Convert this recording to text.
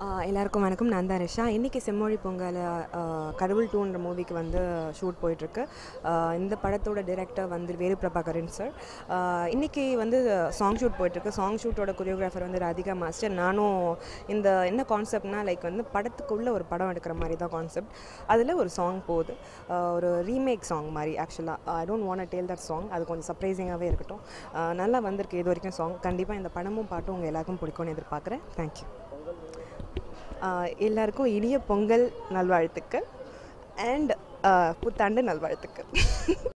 ஆஹ் எல்லாருக்கும் வணக்கம் நான் தான் ரிஷா இன்றைக்கி செம்மொழி பொங்கல் ஆஹ் கடவுள் டூன்ற மூவிக்கு வந்து ஷூட் போயிட்டுருக்கு ஆஹ் இந்த படத்தோட டைரக்டர் வந்து வேறு பிரபாகரன் சார் இன்றைக்கி வந்து சாங் ஷூட் போயிட்டுருக்கு சாங் ஷூட்டோட கொரியோகிராஃபர் வந்து ராதிகா மாஸ்டர் நானும் இந்த என்ன கான்செப்ட்னா லைக் வந்து படத்துக்குள்ளே ஒரு படம் எடுக்கிற மாதிரி தான் கான்செப்ட் அதில் ஒரு சாங் போகுது ஆஹ் ஒரு ரீமேக் சாங் மாதிரி ஆக்சுவலாக I don't want tell that song அது கொஞ்சம் சர்ப்ரைசிங்காகவே இருக்கட்டும் ஆஹ் நல்லா வந்திருக்கு இது வரைக்கும் சாங் கண்டிப்பாக இந்த படமும் பாட்டும் உங்கள் எல்லாருக்கும் பிடிக்கும்னு எதிர்பார்க்குறேன் தேங்க்யூ ஆஹ் எல்லாருக்கும் இனிய பொங்கல் நல்வாழ்த்துக்கள் அண்ட் புத்தாண்டு நல்வாழ்த்துக்கள்